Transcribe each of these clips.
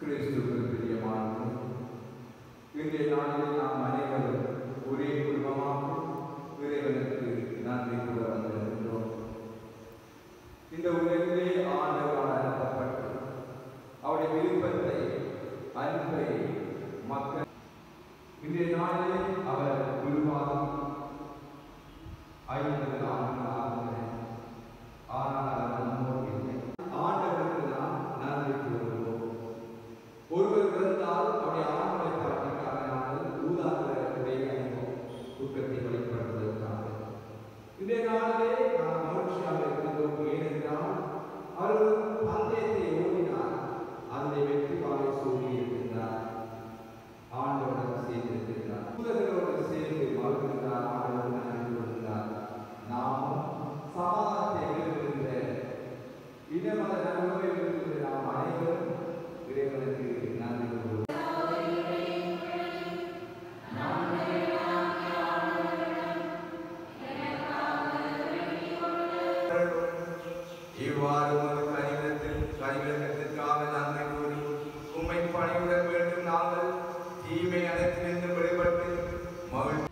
கிறிஸ்துவுக்கு பிரியமானவர்கள் இன்றைய நாளில் நாம் அனைவரும் ஒரே குடும்பமாக இறைவனுக்கு நன்றி கூற வந்திருக்கின்றோம் இந்த உலகிலே ஆண்டவரால் அனுப்பப்பட்டு அவருடைய விருப்பத்தை அன்பை மக்கள் இன்றைய நாளிலே அவர் குருவாகி ஐம்பது ஆண்டுகள் ஆகின்றன ஆனால் அவர் நம்மோடு இல்லை ஆண்டவருக்கு நாம் நன்றி கூறுகிறோம் ஒருவர் பிறந்தால் அவருடைய ஆண்களை பாட்டிக்காக நாங்கள் ஊதாகிற உடைய அணிவோம் துக்கத்தை வெளிப்படுத்துவதற்காக இன்றைய நாளிலே நாம் மகிழ்ச்சியாக இருக்கின்றோம் ஏனென்றால் அவர் ஒரு பந்தயத்தை ஓடினார் அதில் வெற்றி வாகை சூழி இருக்கின்றார் ஆண்டவருடன் சேர்ந்திருக்கிறார் தூதர்களோடு சேர்ந்து மகிழ்கின்றார் ஆண்டவருடன் அன்பு கொள்கிறார் நாமும் சமாதானத்தை விரும்புகின்ற இனமத நன்மை விரும்புகின்ற நாம் அனைவரும் இறைவனுக்கு நன்றி கூறுவோம் இவ்வாறு உமது கனிவிடத்தில் கனிவிடத்திற்காக நன்மை கூறி உம்மை பணியுடன் வேண்டும் நாங்கள் தீமை அனைத்திலிருந்து விடுபட்டு மகிழ்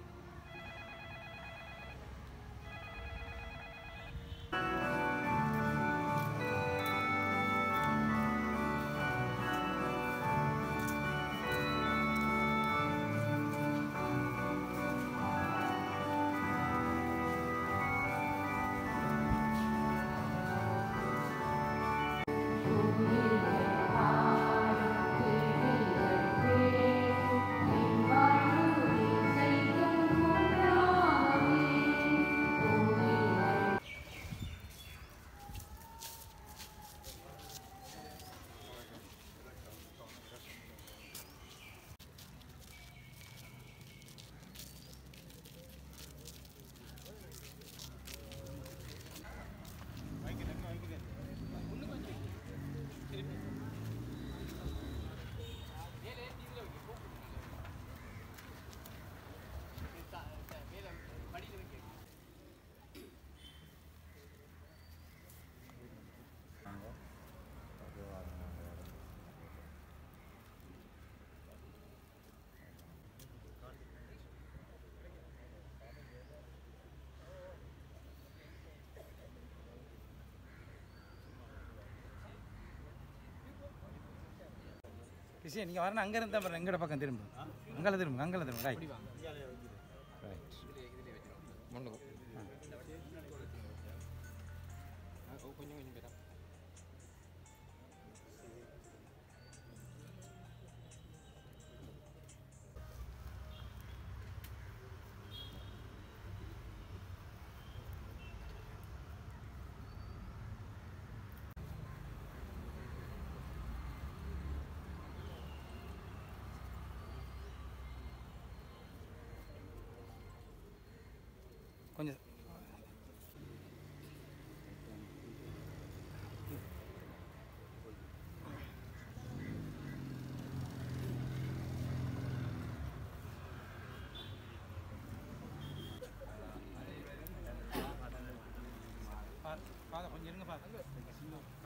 கிருஷ்ணன் நீங்கள் வரணும் அங்கே இருந்தால் பாருங்க எங்கட பக்கம் திரும்ப அங்கே திரும்ப அங்கே திரும்ப ரைட் ரைட் கொஞ்சம் பா- பாதம் கொஞ்சம் இருங்க பாருங்க